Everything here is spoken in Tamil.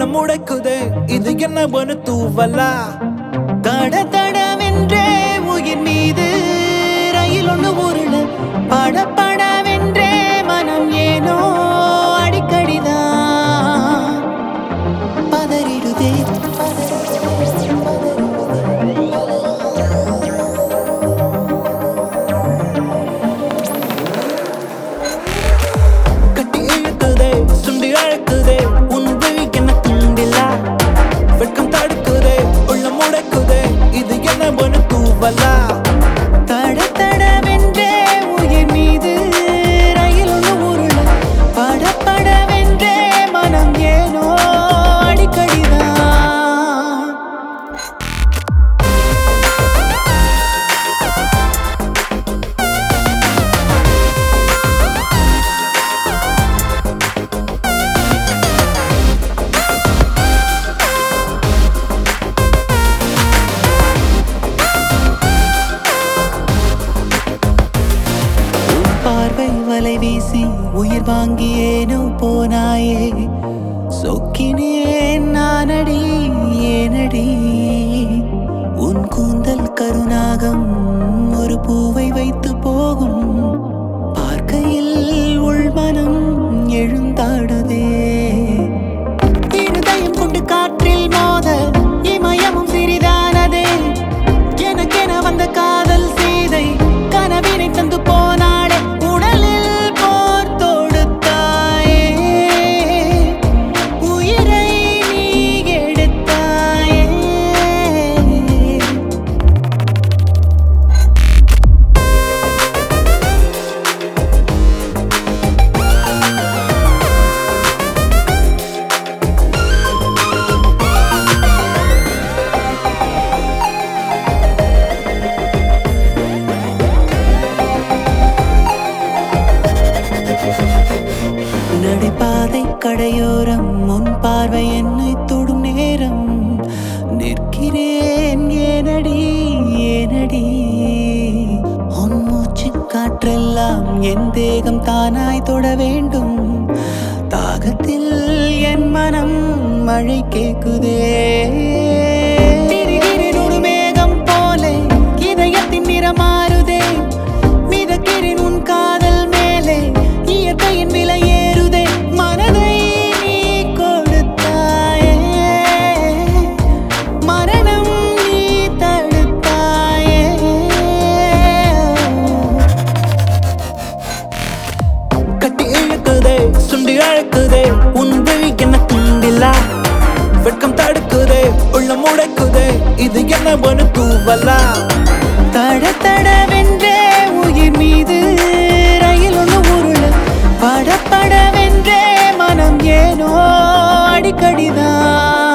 உள்ளம் உடைக்குதே இது என்ன ஒரு தூவலா தட தடவென்றே உயிர் மீது ரயில் ஒன்று உருள பட படவென்றே மனம் ஏனோ அடிக்கடிதான் பதறிடுதே கட்டி இழுக்குதே சுண்டி அழுக்குதே உன் விழி என்ன துண்டில்லா வெட்கம் தடுக்குதே உள்ளம் உடைக்குதே இது என்ன ஒரு தூவலா தட தடவென்றே உயிர் மீது ரயில் ஒன்று உருள பட படவென்றே மனம் ஏனோ அடிக்கடிதான் உன் பார்வை வலை வீசி உயிர் வாங்கியேனோ போனாயே சொக்கினேன் நானடி ஏனடி உன் கூந்தல் கருநாகம் ஒரு பூவை வைத்து போகும் பார்க்கையில் உள்மனம் எழுந்தாடுதே இருதயம் கொண்டு காற்றில் மோத இமயமும் சிறிதானதே எனக்கென வந்த காதல் சீதை கனவினை தந்து போனாளே உடலில் போர் தொடுத்தாயே உயிரை நீ எடுத்தாயே நடைபாதை கடையோரம் முன் பார்வை என்னை தொடும் நேரம் நிற்கிறேன் ஏனடி ஏனடி உன் மூச்சு காற்றெல்லாம் என் தேகம் தானாய் தொட வேண்டும் தாகத்தில் என் மனம் மழை கேக்குதே திடீரென ஒரு மேகம் போல இதயத்தின் நிறம் மாறுதே மிதக்கிறேன் உன் காதல் மேலே இயற்கையின் விலை ஏறுதே மனதை நீ கொடுத்தாயே மரணம் நீ தடுத்தாயே கட்டி இழுக்குதே சுண்டி அழுக்குதே உன் விழி என்ன துண்டில்லா வெட்கம் தடுக்குதே உள்ளம் உடைக்குதே இது என்ன ஒரு தூவலா தட தடவென்றே உயிர் மீது ரயில் ஒன்று உருள பட படவென்றே மனம் ஏனோ அடிக்கடிதான்